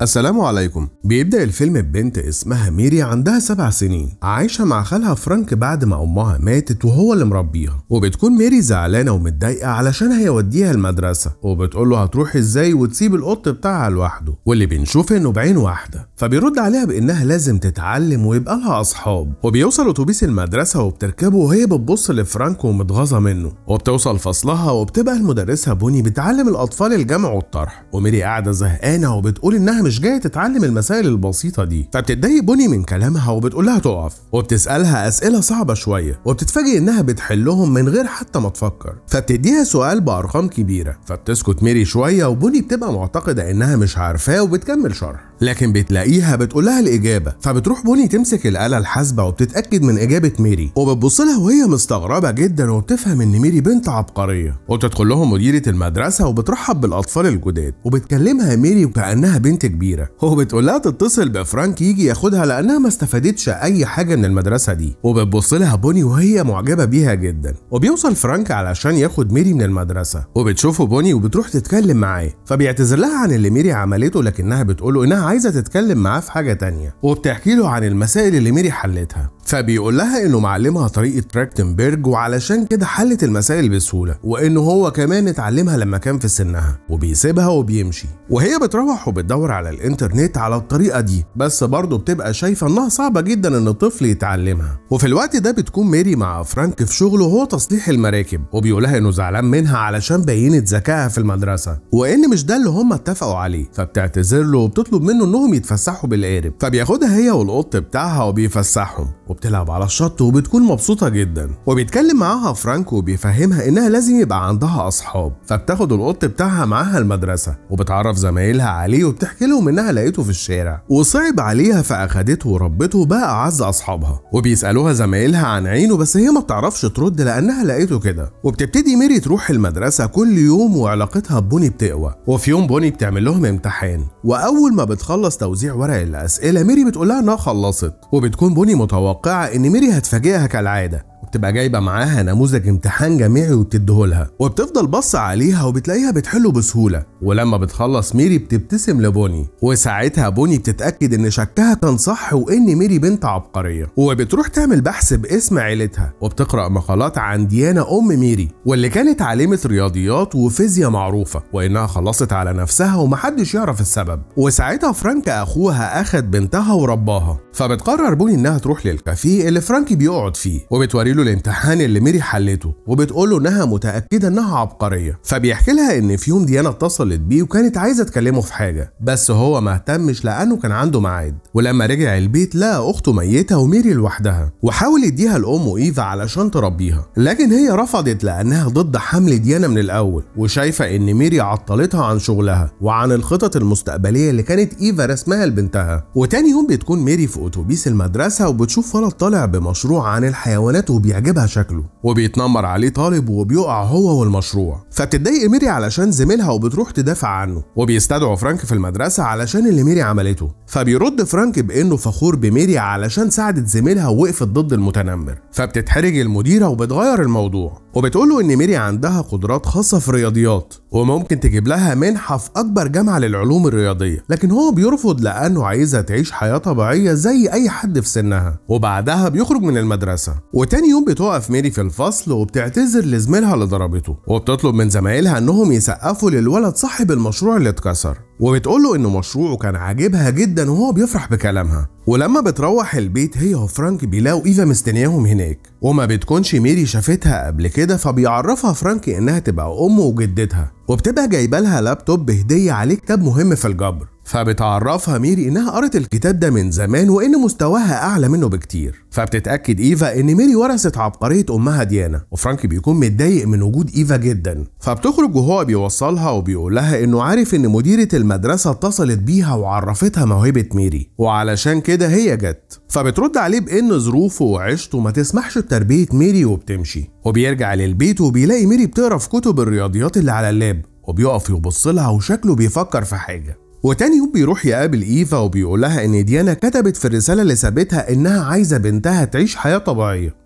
السلام عليكم بيبدأ الفيلم ببنت اسمها ميري عندها سبع سنين عايشة مع خالها فرانك بعد ما أمها ماتت وهو اللي مربيها وبتكون ميري زعلانة ومتضايقة علشان هيوديها المدرسة وبتقول له هتروح ازاي وتسيب القط بتاعها لوحده واللي بنشوف انه بعين واحدة فبيرد عليها بانها لازم تتعلم ويبقى لها اصحاب وبيوصل اتوبيس المدرسة وبتركبه وهي بتبص لفرانك ومتغاظة منه وبتوصل فصلها وبتبقى المدرسة بوني بتعلم الاطفال الجمع والطرح وميري قاعدة زهقانة وبتقول انها مش جاية تتعلم المسائل البسيطة دي فبتتضايق بوني من كلامها وبتقول لها تقف وبتسألها اسئلة صعبة شوية وبتتفاجئ انها بتحلهم من غير حتى ما تفكر فبتديها سؤال بارقام كبيرة فبتسكت ميري شوية وبوني بتبقى معتقدة انها مش عارفاه وبتكمل شرح لكن بتلاقيها بتقول لها الإجابة فبتروح بوني تمسك الآلة الحاسبة وبتتأكد من إجابة ميري وبتبص لها وهي مستغربة جدا وبتفهم إن ميري بنت عبقرية وتدخل لهم مديرة المدرسة وبترحب بالأطفال الجداد وبتكلمها ميري وكأنها بنت كبيرة وبتقول لها تتصل بفرانك يجي ياخدها لأنها ما استفادتش أي حاجة من المدرسة دي وبتبص لها بوني وهي معجبة بيها جدا وبيوصل فرانك علشان ياخد ميري من المدرسة وبتشوفه بوني وبتروح تتكلم معاه فبيعتذر لها عن اللي ميري عملته لكنها بتقوله إنها عايزة تتكلم معاه في حاجة تانية وبتحكي له عن المسائل اللي ميري حلتها فبيقول لها انه معلمها طريقة تراكتنبرج وعلشان كده حلت المسائل بسهولة وانه هو كمان اتعلمها لما كان في سنها وبيسيبها وبيمشي وهي بتروح وبتدور على الانترنت على الطريقة دي بس برضه بتبقى شايفة انها صعبة جدا ان الطفل يتعلمها وفي الوقت ده بتكون ميري مع فرانك في شغله وهو تصليح المراكب وبيقولها انه زعلان منها علشان بينت ذكائها في المدرسة وان مش ده اللي هم اتفقوا عليه فبتعتذر له وبتطلب منه انهم يتفسحوا بالقارب فبياخدها هي والقط بتاعها وبيفسحهم وبتلعب على الشط وبتكون مبسوطة جدا وبيتكلم معاها فرانك وبيفهمها انها لازم يبقى عندها اصحاب فبتاخد القط بتاعها معاها المدرسة وبتعرف زمايلها عليه وبتحكي لهم انها لقيته في الشارع وصعب عليها فاخدته وربته بقى اعز اصحابها وبيسالوها زمايلها عن عينه بس هي ما بتعرفش ترد لانها لقيته كده وبتبتدي ميري تروح المدرسة كل يوم وعلاقتها ببوني بتقوى وفي يوم بوني بتعمل لهم امتحان واول ما بتخلص توزيع ورق الاسئله ميري بتقول لها انها خلصت وبتكون بوني متوقعه ان ميري هتفاجئها كالعاده وبتبقى جايبه معاها نموذج امتحان جامعي وبتديهولها وبتفضل بص عليها وبتلاقيها بتحله بسهوله ولما بتخلص ميري بتبتسم لبوني وساعتها بوني بتتاكد ان شكها كان صح وان ميري بنت عبقريه وبتروح تعمل بحث باسم عيلتها وبتقرا مقالات عن ديانا ام ميري واللي كانت عالمه رياضيات وفيزياء معروفه وانها خلصت على نفسها ومحدش يعرف السبب وساعتها فرانك اخوها اخد بنتها ورباها فبتقرر بوني انها تروح للكافيه اللي فرانك بيقعد فيه وبتوري له الامتحان اللي ميري حلته وبتقول له انها متاكده انها عبقريه فبيحكي لها ان في يوم ديانا اتصلت بيه وكانت عايزه تكلمه في حاجه بس هو ما اهتمش لانه كان عنده ميعاد ولما رجع البيت لقى اخته ميته وميري لوحدها وحاول يديها لامه ايفا علشان تربيها لكن هي رفضت لانها ضد حمل ديانا من الاول وشايفه ان ميري عطلتها عن شغلها وعن الخطط المستقبليه اللي كانت ايفا رسمها لبنتها وتاني يوم بتكون ميري في اتوبيس المدرسه وبتشوف ولد طالع بمشروع عن الحيوانات وبيعجبها شكله وبيتنمر عليه طالب وبيقع هو والمشروع فبتتضايق ميري علشان زميلها وبتروح تدافع عنه وبيستدعوا فرانك في المدرسه علشان اللي ميري عملته فبيرد فرانك بانه فخور بميري علشان ساعدت زميلها ووقفت ضد المتنمر فبتتحرج المديره وبتغير الموضوع وبتقول له ان ميري عندها قدرات خاصه في الرياضيات وممكن تجيب لها منحه في اكبر جامعه للعلوم الرياضيه لكن هو بيرفض لانه عايزها تعيش حياه طبيعيه زي اي حد في سنها وبعدها بيخرج من المدرسه وتاني يوم بتقف ميري في الفصل وبتعتذر لزميلها اللي ضربته وبتطلب من زمايلها انهم يسقفوا للولد صاحب المشروع اللي اتكسر وبتقول له انه مشروعه كان عاجبها جدا وهو بيفرح بكلامها ولما بتروح البيت هي وفرانك بيلاقوا ايفا مستنياهم هناك وما بتكونش ميري شافتها قبل كده فبيعرفها فرانك انها تبقى امه وجدتها وبتبقى جايبه لها لابتوب هديه عليه كتاب مهم في الجبر فبتعرفها ميري انها قرت الكتاب ده من زمان وان مستواها اعلى منه بكتير فبتتاكد ايفا ان ميري ورثت عبقريه امها ديانا وفرانك بيكون متضايق من وجود ايفا جدا فبتخرج وهو بيوصلها وبيقول لها انه عارف ان مديره المدرسه اتصلت بيها وعرفتها موهبه ميري وعلشان كده هي جت فبترد عليه بان ظروفه وعيشته ما تسمحش بتربيه ميري وبتمشي وبيرجع للبيت وبيلاقي ميري بتقرا في كتب الرياضيات اللي على اللاب وبيقف يبص لها وشكله بيفكر في حاجه وتاني يوم بيروح يقابل ايفا وبيقول لها ان ديانا كتبت في الرساله اللي سابتها انها عايزه بنتها تعيش حياه طبيعيه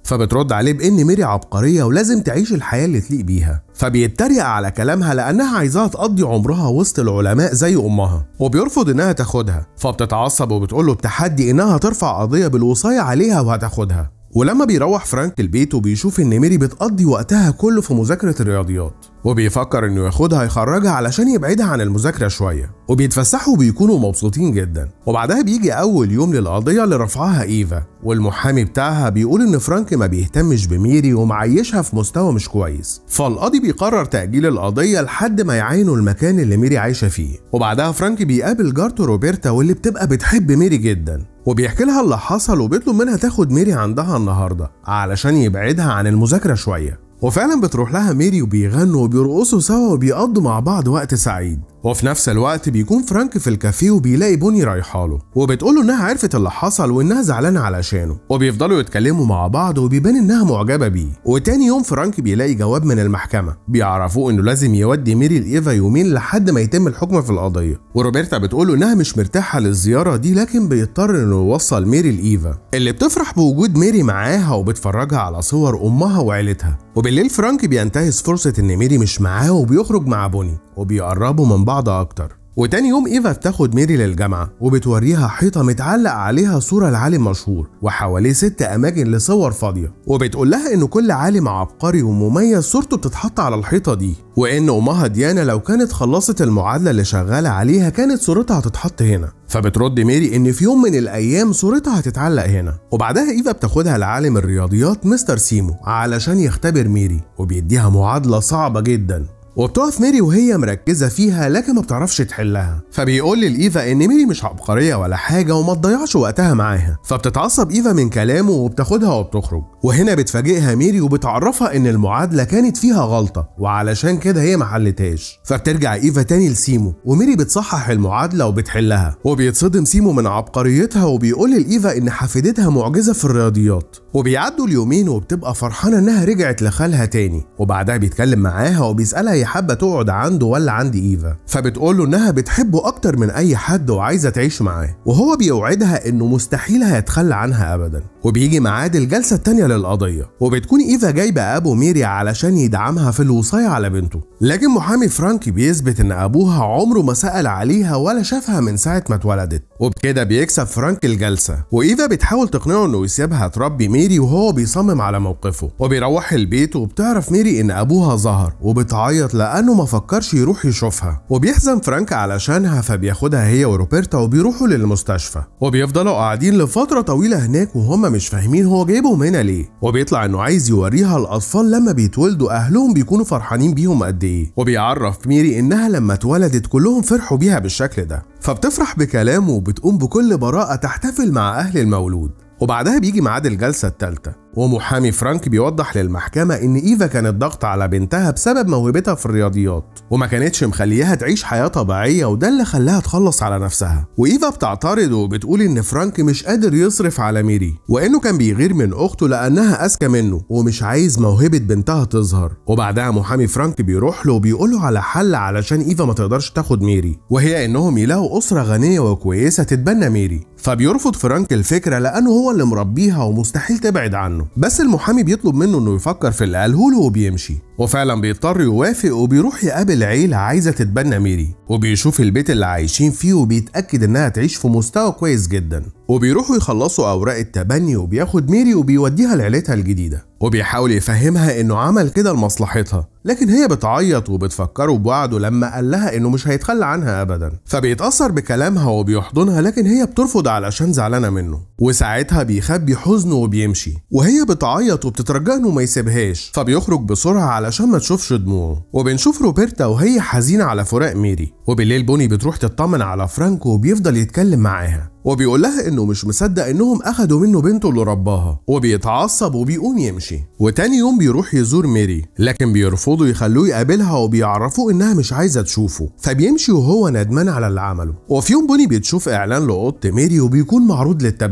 فبترد عليه بان ميري عبقريه ولازم تعيش الحياه اللي تليق بيها فبيتريق على كلامها لانها عايزاها تقضي عمرها وسط العلماء زي امها وبيرفض انها تاخدها فبتتعصب وبتقول له بتحدي انها ترفع قضيه بالوصايه عليها وهتاخدها ولما بيروح فرانك البيت وبيشوف ان ميري بتقضي وقتها كله في مذاكره الرياضيات وبيفكر انه ياخدها يخرجها علشان يبعدها عن المذاكره شويه وبيتفسحوا وبيكونوا مبسوطين جدا وبعدها بيجي اول يوم للقضيه اللي رفعها ايفا والمحامي بتاعها بيقول ان فرانك ما بيهتمش بميري ومعيشها في مستوى مش كويس فالقاضي بيقرر تاجيل القضيه لحد ما يعينوا المكان اللي ميري عايشه فيه وبعدها فرانك بيقابل جارته روبرتا واللي بتبقى بتحب ميري جدا وبيحكي لها اللي حصل وبيطلب منها تاخد ميري عندها النهارده علشان يبعدها عن المذاكره شويه وفعلا بتروح لها ميري وبيغنوا وبيرقصوا سوا وبيقضوا مع بعض وقت سعيد وفي نفس الوقت بيكون فرانك في الكافيه وبيلاقي بوني رايحاله وبتقوله انها عرفت اللي حصل وانها زعلانه علشانه وبيفضلوا يتكلموا مع بعض وبيبان انها معجبه بيه وتاني يوم فرانك بيلاقي جواب من المحكمه بيعرفوه انه لازم يودي ميري لايفا يومين لحد ما يتم الحكم في القضيه وروبرتا بتقوله انها مش مرتاحه للزياره دي لكن بيضطر انه يوصل ميري لايفا اللي بتفرح بوجود ميري معاها وبتفرجها على صور امها وعيلتها وبالليل فرانك بينتهز فرصه ان ميري مش معاه وبيخرج مع بوني وبيقربوا من بعض اكتر وتاني يوم ايفا بتاخد ميري للجامعة وبتوريها حيطة متعلق عليها صورة لعالم مشهور وحواليه ست أماكن لصور فاضية وبتقول لها إن كل عالم عبقري ومميز صورته بتتحط على الحيطة دي وإن أمها ديانا لو كانت خلصت المعادلة اللي شغالة عليها كانت صورتها هتتحط هنا فبترد ميري إن في يوم من الأيام صورتها هتتعلق هنا وبعدها إيفا بتاخدها لعالم الرياضيات مستر سيمو علشان يختبر ميري وبيديها معادلة صعبة جدا وبتقف ميري وهي مركزة فيها لكن ما بتعرفش تحلها فبيقول لإيفا إن ميري مش عبقرية ولا حاجة وما تضيعش وقتها معاها فبتتعصب إيفا من كلامه وبتاخدها وبتخرج وهنا بتفاجئها ميري وبتعرفها إن المعادلة كانت فيها غلطة وعلشان كده هي ما حلتهاش فبترجع إيفا تاني لسيمو وميري بتصحح المعادلة وبتحلها وبيتصدم سيمو من عبقريتها وبيقول لإيفا إن حفيدتها معجزة في الرياضيات وبيعدوا اليومين وبتبقى فرحانة إنها رجعت لخالها تاني وبعدها بيتكلم معاها وبيسألها هي حابة تقعد عنده ولا عند إيفا فبتقول له إنها بتحبه أكتر من أي حد وعايزة تعيش معاه وهو بيوعدها إنه مستحيل هيتخلى عنها أبدا وبيجي ميعاد الجلسة التانية للقضية وبتكون إيفا جايبة أبو ميري علشان يدعمها في الوصاية على بنته لكن محامي فرانكي بيثبت إن أبوها عمره ما سأل عليها ولا شافها من ساعة ما اتولدت وبكده بيكسب فرانك الجلسة وإيفا بتحاول تقنعه إنه يسيبها تربي ميري وهو بيصمم على موقفه وبيروح البيت وبتعرف ميري إن أبوها ظهر وبتعيط لأنه ما فكرش يروح يشوفها وبيحزن فرانك علشانها فبياخدها هي وروبرتا وبيروحوا للمستشفى وبيفضلوا قاعدين لفترة طويلة هناك وهم مش فاهمين هو جايبهم هنا ليه وبيطلع انه عايز يوريها الاطفال لما بيتولدوا اهلهم بيكونوا فرحانين بيهم قد ايه وبيعرف ميري انها لما اتولدت كلهم فرحوا بيها بالشكل ده فبتفرح بكلامه وبتقوم بكل براءة تحتفل مع اهل المولود وبعدها بيجي ميعاد الجلسة الثالثة ومحامي فرانك بيوضح للمحكمة إن إيفا كانت ضغط على بنتها بسبب موهبتها في الرياضيات وما كانتش مخليها تعيش حياة طبيعية وده اللي خلاها تخلص على نفسها وإيفا بتعترض وبتقول إن فرانك مش قادر يصرف على ميري وإنه كان بيغير من أخته لأنها أذكى منه ومش عايز موهبة بنتها تظهر وبعدها محامي فرانك بيروح له وبيقول له على حل علشان إيفا ما تقدرش تاخد ميري وهي إنهم يلاقوا أسرة غنية وكويسة تتبنى ميري فبيرفض فرانك الفكرة لأنه هو اللي مربيها ومستحيل تبعد عنه بس المحامي بيطلب منه انه يفكر في اللي قاله له وبيمشي وفعلا بيضطر يوافق وبيروح يقابل عيلة عايزة تتبنى ميري وبيشوف البيت اللي عايشين فيه وبيتأكد انها تعيش في مستوى كويس جدا وبيروحوا يخلصوا اوراق التبني وبياخد ميري وبيوديها لعيلتها الجديدة وبيحاول يفهمها انه عمل كده لمصلحتها لكن هي بتعيط وبتفكره بوعده لما قال لها انه مش هيتخلى عنها ابدا فبيتاثر بكلامها وبيحضنها لكن هي بترفض علشان زعلانه منه وساعتها بيخبي حزنه وبيمشي وهي بتعيط وبتترجاه انه ما يسيبهاش فبيخرج بسرعه علشان ما تشوفش دموعه وبنشوف روبرتا وهي حزينه على فراق ميري وبالليل بوني بتروح تطمن على فرانكو وبيفضل يتكلم معاها وبيقول لها انه مش مصدق انهم اخدوا منه بنته اللي رباها وبيتعصب وبيقوم يمشي وتاني يوم بيروح يزور ميري لكن بيرفضوا يخلوه يقابلها وبيعرفوه انها مش عايزه تشوفه فبيمشي وهو ندمان على اللي عمله وفي يوم بوني بتشوف اعلان لاوضه ميري وبيكون معروض للتبني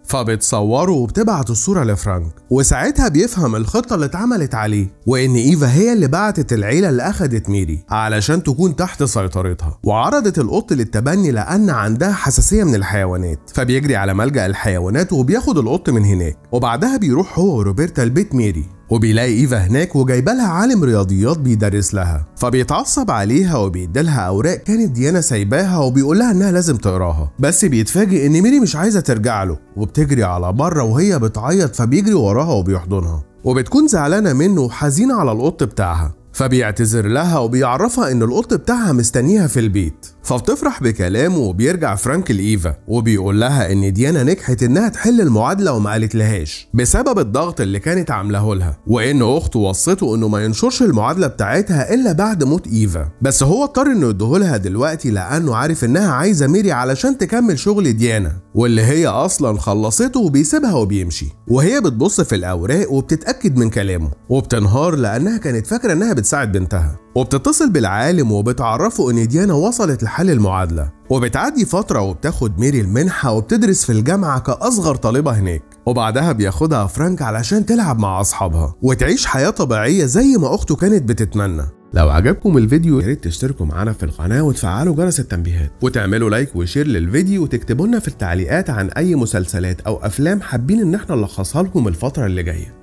فبتصوره وبتبعت الصورة لفرانك وساعتها بيفهم الخطة اللي اتعملت عليه وإن إيفا هي اللي بعتت العيلة اللي أخدت ميري علشان تكون تحت سيطرتها وعرضت القط للتبني لأن عندها حساسية من الحيوانات فبيجري على ملجأ الحيوانات وبياخد القط من هناك وبعدها بيروح هو وروبرتا لبيت ميري وبيلاقي ايفا هناك وجايبه لها عالم رياضيات بيدرس لها فبيتعصب عليها وبيديلها اوراق كانت ديانا سايباها وبيقول لها انها لازم تقراها بس بيتفاجئ ان ميري مش عايزه ترجع له وبتجري على بره وهي بتعيط فبيجري وراها وبيحضنها وبتكون زعلانه منه وحزينه على القط بتاعها فبيعتذر لها وبيعرفها ان القط بتاعها مستنيها في البيت فبتفرح بكلامه وبيرجع فرانك لإيفا وبيقول لها ان ديانا نجحت انها تحل المعادله وما قالت لهاش بسبب الضغط اللي كانت عاملاه لها وان اخته وصته انه ما ينشرش المعادله بتاعتها الا بعد موت ايفا بس هو اضطر انه يديهولها دلوقتي لانه عارف انها عايزه ميري علشان تكمل شغل ديانا واللي هي اصلا خلصته وبيسيبها وبيمشي وهي بتبص في الاوراق وبتتاكد من كلامه وبتنهار لانها كانت فاكره انها بتساعد بنتها وبتتصل بالعالم وبتعرفه ان ديانا وصلت لحل المعادله وبتعدي فترة وبتاخد ميري المنحة وبتدرس في الجامعة كأصغر طالبة هناك وبعدها بياخدها فرانك علشان تلعب مع أصحابها وتعيش حياة طبيعية زي ما أخته كانت بتتمنى لو عجبكم الفيديو يا ريت تشتركوا معانا في القناة وتفعلوا جرس التنبيهات وتعملوا لايك وشير للفيديو وتكتبوا لنا في التعليقات عن أي مسلسلات أو أفلام حابين إن احنا نلخصها لكم الفترة اللي جاية